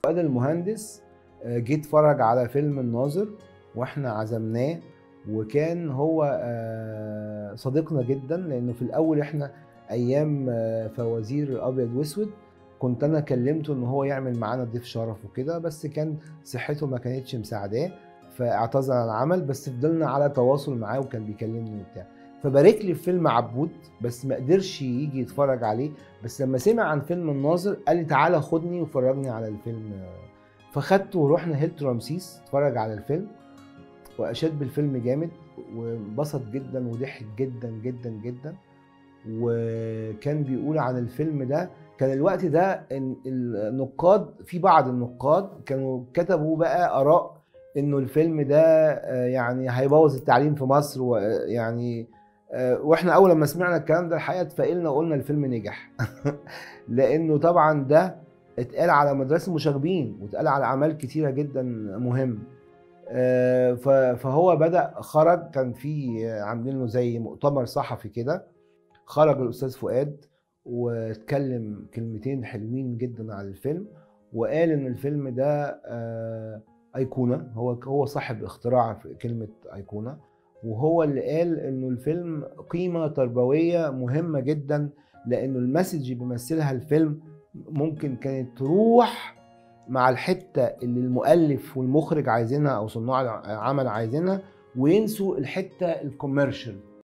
فؤاد المهندس آه، جه اتفرج على فيلم الناظر واحنا عزمناه وكان هو آه، صديقنا جدا لانه في الاول احنا ايام آه، فوازير الابيض واسود كنت انا كلمته ان هو يعمل معانا ضيف شرف وكده بس كان صحته ما كانتش مساعداه فاعتذر عن العمل بس فضلنا على تواصل معاه وكان بيكلمني وبتاع فبارك لي في فيلم عبود بس ما قدرش يجي يتفرج عليه بس لما سمع عن فيلم الناظر قال لي تعالى خدني وفرجني على الفيلم فخدته ورحنا هيلت رمسيس اتفرج على الفيلم واشاد بالفيلم جامد وانبسط جدا وضحك جدا جدا جدا وكان بيقول عن الفيلم ده كان الوقت ده ان النقاد في بعض النقاد كانوا كتبوا بقى اراء انه الفيلم ده آه، يعني هيبوظ التعليم في مصر ويعني آه، واحنا اول لما سمعنا الكلام ده الحقيقه اتفائلنا وقلنا الفيلم نجح لانه طبعا ده اتقال على مدرسه المشاغبين واتقال على اعمال كتيره جدا مهم آه، ف- فهو بدا خرج كان في عاملين له زي مؤتمر صحفي كده خرج الاستاذ فؤاد واتكلم كلمتين حلوين جدا على الفيلم وقال ان الفيلم ده آه، ايقونه هو هو صاحب اختراع في كلمه ايقونه وهو اللي قال انه الفيلم قيمه تربويه مهمه جدا لانه المسج اللي بيمثلها الفيلم ممكن كانت تروح مع الحته اللي المؤلف والمخرج عايزينها او صناع العمل عايزينها وينسوا الحته الكوميرشال